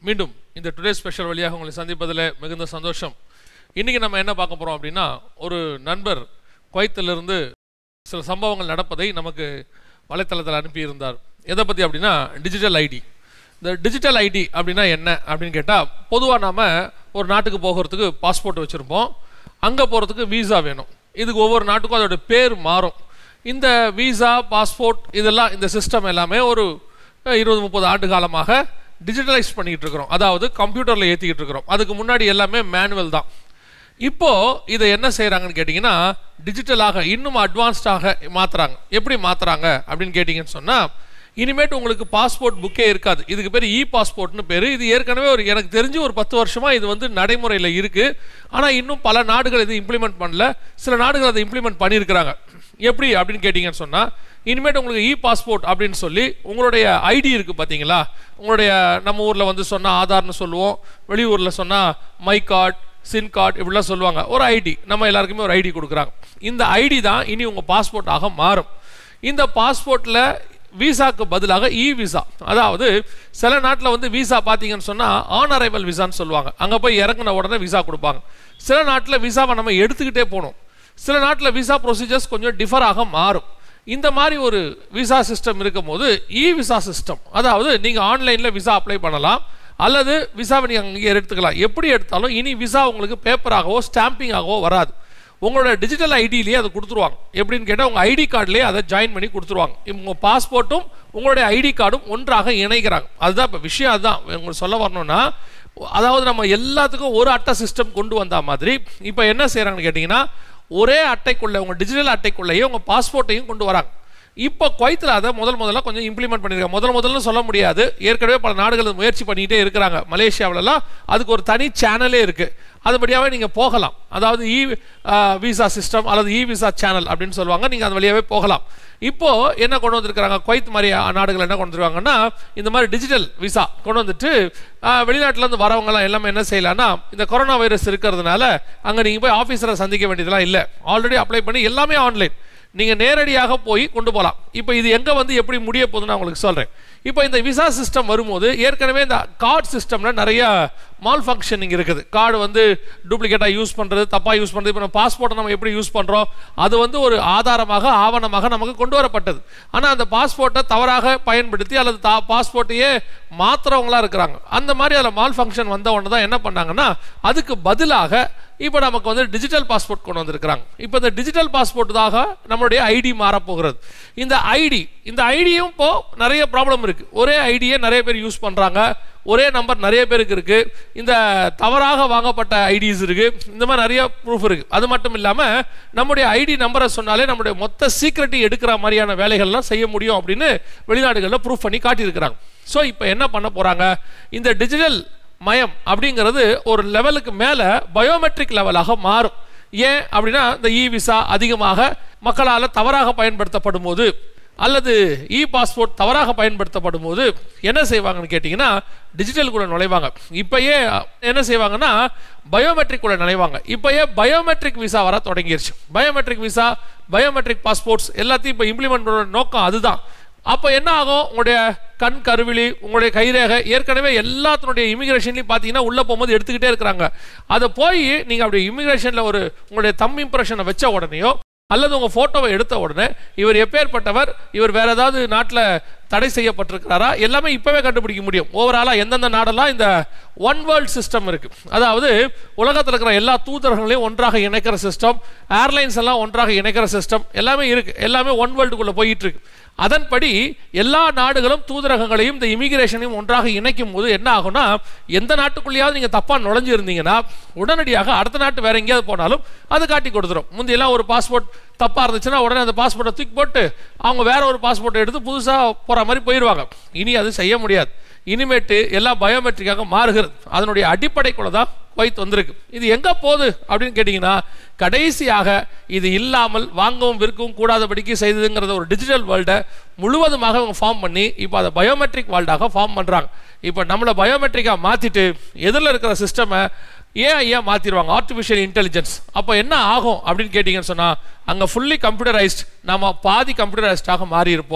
மீண்டும் இந்த today special வழியாக உங்களை சந்திப்பதில் மிகுந்த சந்தோஷம் இன்றைக்கி நம்ம என்ன பார்க்க போகிறோம் அப்படின்னா ஒரு நண்பர் குவைத்திலிருந்து சில சம்பவங்கள் நடப்பதை நமக்கு வலைத்தளத்தில் அனுப்பியிருந்தார் எதை பற்றி அப்படின்னா டிஜிட்டல் ஐடி இந்த டிஜிட்டல் ஐடி அப்படின்னா என்ன அப்படின்னு கேட்டால் பொதுவாக நாம் ஒரு நாட்டுக்கு போகிறதுக்கு பாஸ்போர்ட் வச்சுருப்போம் அங்கே போகிறதுக்கு வீசா வேணும் இதுக்கு ஒவ்வொரு நாட்டுக்கும் அதோட பேர் மாறும் இந்த வீசா பாஸ்போர்ட் இதெல்லாம் இந்த சிஸ்டம் எல்லாமே ஒரு அஹ், இருபது முப்பது ஆண்டு காலமாக டிஜிட்டலைஸ் பண்ணிக்கிட்டு இருக்கிறோம் அதாவது கம்ப்யூட்டரில் ஏற்றிக்கிட்டு இருக்கிறோம் அதுக்கு முன்னாடி எல்லாமே மேனுவல் தான் இப்போ இதை என்ன செய்கிறாங்கன்னு கேட்டிங்கன்னா டிஜிட்டலாக இன்னும் அட்வான்ஸ்டாக மாற்றுறாங்க எப்படி மாற்றுறாங்க அப்படின்னு கேட்டிங்கன்னு சொன்னால் இனிமேட்டு உங்களுக்கு பாஸ்போர்ட் புக்கே இருக்காது இதுக்கு பேர் இ பாஸ்போர்ட்னு பேர் இது ஏற்கனவே ஒரு எனக்கு தெரிஞ்சு ஒரு பத்து வருஷமாக இது வந்து நடைமுறையில் இருக்குது ஆனால் இன்னும் பல நாடுகள் இது இம்ப்ளிமெண்ட் பண்ணல சில நாடுகள் அதை இம்ப்ளிமெண்ட் பண்ணியிருக்கிறாங்க எப்படி அப்படின்னு கேட்டிங்கன்னு சொன்னால் இனிமேட்டு உங்களுக்கு இ பாஸ்போர்ட் அப்படின்னு சொல்லி உங்களுடைய ஐடி இருக்குது பார்த்தீங்களா உங்களுடைய நம்ம ஊரில் வந்து சொன்னால் ஆதார்னு சொல்லுவோம் வெளியூரில் சொன்னால் மை கார்டு சின் கார்டு இப்படிலாம் சொல்லுவாங்க ஒரு ஐடி நம்ம எல்லாருக்குமே ஒரு ஐடி கொடுக்குறாங்க இந்த ஐடி தான் இனி உங்கள் பாஸ்போர்ட்டாக மாறும் இந்த பாஸ்போர்ட்டில் விசாக்கு பதிலாக இ விசா அதாவது சில நாட்டில் வந்து விசா பார்த்தீங்கன்னு சொன்னால் ஆன் அரைவல் விசான்னு சொல்லுவாங்க அங்கே போய் இறங்கின உடனே விசா கொடுப்பாங்க சில நாட்டில் விசாவை நம்ம எடுத்துக்கிட்டே போகணும் சில நாட்டில் விசா ப்ரொசீஜர்ஸ் கொஞ்சம் டிஃபராக மாறும் இந்த மாதிரி ஒரு விசா சிஸ்டம் இருக்கும்போது இ விசா சிஸ்டம் அதாவது நீங்கள் ஆன்லைனில் விசா அப்ளை பண்ணலாம் அல்லது விசாவை நீங்கள் அங்கேயே எடுத்துக்கலாம் எப்படி எடுத்தாலும் இனி விசா உங்களுக்கு பேப்பராகவோ ஸ்டாம்பிங்காகவோ வராது உங்களோட டிஜிட்டல் ஐடியிலேயே அதை கொடுத்துருவாங்க எப்படின்னு கேட்டால் உங்கள் ஐடி கார்டுலேயே அதை ஜாயின் பண்ணி கொடுத்துருவாங்க உங்கள் பாஸ்போர்ட்டும் உங்களுடைய ஐடி கார்டும் ஒன்றாக இணைக்கிறாங்க அதுதான் இப்போ விஷயம் அதுதான் உங்களுக்கு சொல்ல வரணும்னா அதாவது நம்ம எல்லாத்துக்கும் ஒரு அட்டை சிஸ்டம் கொண்டு வந்த மாதிரி இப்போ என்ன செய்கிறாங்கன்னு கேட்டிங்கன்னா ஒரே அட்டைக்குள்ளே உங்கள் டிஜிட்டல் அட்டைக்குள்ளேயே உங்கள் பாஸ்போர்ட்டையும் கொண்டு வராங்க இப்போ குவைத்தில் அதை முதல் முதல்ல கொஞ்சம் இம்ப்ளிமெண்ட் பண்ணியிருக்காங்க முதல் முதல்ல சொல்ல முடியாது ஏற்கனவே பல நாடுகள் இது முயற்சி பண்ணிகிட்டே இருக்கிறாங்க மலேசியாவிலலாம் அதுக்கு ஒரு தனி சேனலே இருக்குது அதுபடியாகவே நீங்கள் போகலாம் அதாவது இ விசா சிஸ்டம் அல்லது இ விசா சேனல் அப்படின்னு சொல்லுவாங்க நீங்கள் அது வழியாகவே போகலாம் இப்போ என்ன கொண்டு வந்திருக்கிறாங்க குவைத் மாதிரி நாடுகள் என்ன கொண்டு வந்துருவாங்கன்னா இந்த மாதிரி டிஜிட்டல் விசா கொண்டு வந்துட்டு ஆஹ், வெளிநாட்டுல இருந்து வரவங்கலாம் எல்லாமே என்ன செய்யலாம்னா இந்த கொரோனா வைரஸ் இருக்கிறதுனால அங்கே நீங்கள் போய் ஆஃபீஸரை சந்திக்க வேண்டியதெல்லாம் இல்லை ஆல்ரெடி அப்ளை பண்ணி எல்லாமே ஆன்லைன் நீங்கள் நேரடியாக போய் கொண்டு போகலாம் இப்போ இது எங்கே வந்து எப்படி முடிய போகுதுன்னு நான் உங்களுக்கு சொல்கிறேன் இப்போ இந்த விசா சிஸ்டம் வரும்போது ஏற்கனவே இந்த கார்டு சிஸ்டமில் நிறைய மால் ஃபங்க்ஷனிங் இருக்குது கார்டு வந்து டூப்ளிகேட்டாக யூஸ் பண்ணுறது தப்பாக யூஸ் பண்ணுறது இப்போ நம்ம பாஸ்போர்ட்டை நம்ம எப்படி யூஸ் பண்ணுறோம் அது வந்து ஒரு ஆதாரமாக ஆவணமாக நமக்கு கொண்டு வரப்பட்டது ஆனால் அந்த பாஸ்போர்ட்டை தவறாக பயன்படுத்தி அல்லது தா பாஸ்போர்ட்டையே மாத்துறவங்களா இருக்கிறாங்க அந்த மாதிரி அதில் மால் ஃபங்க்ஷன் வந்த உடனே தான் என்ன பண்ணாங்கன்னா அதுக்கு பதிலாக இப்போ நமக்கு வந்து டிஜிட்டல் பாஸ்போர்ட் கொண்டு வந்திருக்கிறாங்க இப்போ இந்த டிஜிட்டல் பாஸ்போர்ட் தான் நம்மளுடைய ஐடி மாறப்போகிறது இந்த ஐடி இந்த ஐடியும் இப்போ நிறைய ப்ராப்ளம் இருக்கு ஒரே ஐடியை நிறைய பேர் யூஸ் பண்றாங்க ஒரே நம்பர் நிறைய பேருக்கு இருக்கு இந்த தவறாக வாங்கப்பட்ட ஐடிஸ் இருக்கு இந்த மாதிரி நிறைய ப்ரூஃப் இருக்கு அது மட்டும் இல்லாம நம்முடைய ஐடி நம்பரை சொன்னாலே நம்முடைய மொத்த சீக்ரெட்டை எடுக்கிற மாதிரியான வேலைகள்லாம் செய்ய முடியும் அப்படின்னு வெளிநாடுகளில் ப்ரூஃப் பண்ணி காட்டியிருக்கிறாங்க ஸோ இப்போ என்ன பண்ண போறாங்க இந்த டிஜிட்டல் மயம் அப்படிங்கிறது ஒரு லெவலுக்கு மேலே பயோமெட்ரிக் லெவலாக மாறும் ஏன் அப்படின்னா இந்த இ விசா அதிகமாக மக்களால் தவறாக பயன்படுத்தப்படும் போது அல்லது இ பாஸ்போர்ட் தவறாக பயன்படுத்தப்படும் போது என்ன செய்வாங்கன்னு கேட்டிங்கன்னா டிஜிட்டலுக்குள்ள நுழைவாங்க இப்பயே என்ன செய்வாங்கன்னா பயோமெட்ரிக் உள்ள நுழைவாங்க இப்பயே பயோமெட்ரிக் விசா வர தொடங்கிருச்சு பயோமெட்ரிக் விசா பயோமெட்ரிக் பாஸ்போர்ட்ஸ் எல்லாத்தையும் இப்போ இம்ப்ளிமெண்ட் பண்ணுற நோக்கம் அதுதான் அப்போ என்ன ஆகும் உங்களுடைய கண் கருவிழி உங்களுடைய கைரேகை ஏற்கனவே எல்லாத்தினுடைய இமிகிரேஷன்லையும் பார்த்தீங்கன்னா உள்ளே போகும்போது எடுத்துக்கிட்டே இருக்கிறாங்க அதை போய் நீங்கள் அப்படி இமிகிரேஷனில் ஒரு உங்களுடைய தம் இம்ப்ரெஷனை வச்ச உடனேயோ அல்லது உங்கள் ஃபோட்டோவை எடுத்த உடனே இவர் எப்பேற்பட்டவர் இவர் வேற ஏதாவது நாட்டில் தடை செய்யப்பட்டிருக்கிறாரா எல்லாமே இப்போவே கண்டுபிடிக்க முடியும் ஓவராலாக எந்தெந்த நாடெல்லாம் இந்த ஒன் வேர்ல்ட் சிஸ்டம் இருக்குது அதாவது உலகத்தில் இருக்கிற எல்லா தூதரங்களையும் ஒன்றாக இணைக்கிற சிஸ்டம் ஏர்லைன்ஸ் எல்லாம் ஒன்றாக இணைக்கிற சிஸ்டம் எல்லாமே இருக்குது எல்லாமே ஒன் வேர்ல்டுக்குள்ளே போயிட்டு இருக்கு அதன்படி எல்லா நாடுகளும் தூதரகங்களையும் இந்த இமிகிரேஷனையும் ஒன்றாக இணைக்கும் போது என்ன ஆகும்னா எந்த நாட்டுக்குள்ளேயாவது நீங்கள் தப்பாக நுழைஞ்சிருந்தீங்கன்னா உடனடியாக அடுத்த நாட்டு வேற எங்கேயாவது போனாலும் அது காட்டி கொடுத்துரும் முந்தையெல்லாம் ஒரு பாஸ்போர்ட் தப்பாக இருந்துச்சுன்னா உடனே அந்த பாஸ்போர்ட்டை தூக்கி போட்டு அவங்க வேற ஒரு பாஸ்போர்ட்டை எடுத்து புதுசாக போகிற மாதிரி போயிடுவாங்க இனி அது செய்ய முடியாது இனிமேட்டு எல்லாம் பயோமெட்ரிக்காக மாறுகிறது அதனுடைய அடிப்படைக்குள்ள தான் குவைத் வந்திருக்கு இது எங்கே போகுது அப்படின்னு கேட்டிங்கன்னா கடைசியாக இது இல்லாமல் வாங்கவும் விற்கவும் கூடாதபடிக்கு செய்ததுங்கிறத ஒரு டிஜிட்டல் வேர்ல்டை முழுவதுமாக அவங்க ஃபார்ம் பண்ணி இப்போ அதை பயோமெட்ரிக் வேர்ல்டாக ஃபார்ம் பண்ணுறாங்க இப்போ நம்மளை பயோமெட்ரிக்காக மாற்றிட்டு எதிரில் இருக்கிற சிஸ்டமை ஏன் ஏன் மாற்றிடுவாங்க ஆர்டிஃபிஷியல் இன்டெலிஜென்ஸ் அப்போ என்ன ஆகும் அப்படின்னு கேட்டிங்கன்னு சொன்னால் அங்கே ஃபுல்லி கம்ப்யூட்டரைஸ்ட் நம்ம பாதி கம்ப்யூட்டரைஸ்டாக மாறி இருப்போம்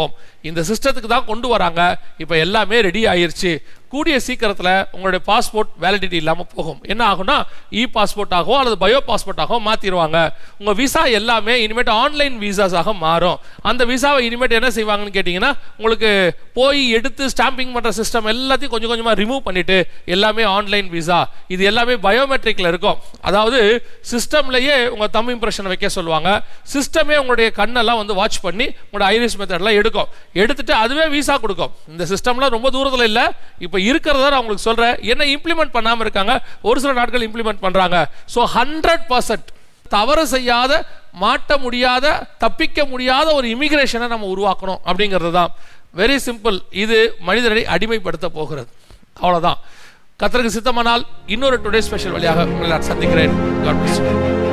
இந்த சிஸ்டத்துக்கு தான் கொண்டு வராங்க இப்போ எல்லாமே ரெடி ஆயிருச்சு கூடிய சீக்கிரத்தில் உங்களுடைய பாஸ்போர்ட் வேலிடிட்டி இல்லாமல் போகும் என்ன ஆகும்னா இ பாஸ்போர்ட் ஆகவோ அல்லது பயோ பாஸ்போர்ட் ஆகவோ மாற்றிடுவாங்க உங்கள் விசா எல்லாமே இனிமேட்டு ஆன்லைன் விசாஸாக மாறும் அந்த விசாவை இனிமேட்டு என்ன செய்வாங்கன்னு கேட்டிங்கன்னா உங்களுக்கு போய் எடுத்து ஸ்டாம்பிங் பண்ணுற சிஸ்டம் எல்லாத்தையும் கொஞ்சம் கொஞ்சமாக ரிமூவ் பண்ணிவிட்டு எல்லாமே ஆன்லைன் விசா இது எல்லாமே பயோமெட்ரிக்கில் இருக்கும் அதாவது சிஸ்டம்லேயே உங்கள் தம் இம்ப்ரெஷன் வைக்க சொல்லுவாங்க சிஸ்டமே உங்களுடைய கண்ணெல்லாம் வந்து வாட்ச் பண்ணி உங்களோட ஐரிஸ் மெத்தட்லாம் எடுக்கும் எடுத்துட்டு அதுவே விசா கொடுக்கும் இந்த சிஸ்டம்லாம் ரொம்ப தூரத்தில் இல்லை இப்போ இருக்கிறத நான் உங்களுக்கு சொல்கிறேன் என்ன இம்ப்ளிமெண்ட் பண்ணாமல் இருக்காங்க ஒரு சில நாட்கள் இம்ப்ளிமெண்ட் பண்ணுறாங்க ஸோ ஹண்ட்ரட் பர்சன்ட் தவறு செய்யாத மாட்ட முடியாத தப்பிக்க முடியாத ஒரு இமிகிரேஷனை நம்ம உருவாக்கணும் அப்படிங்கிறது தான் வெரி சிம்பிள் இது மனிதனை அடிமைப்படுத்த போகிறது அவ்வளோதான் கத்தருக்கு சித்தமானால் இன்னொரு டுடே ஸ்பெஷல் வழியாக உங்களை நான் சந்திக்கிறேன் God bless you.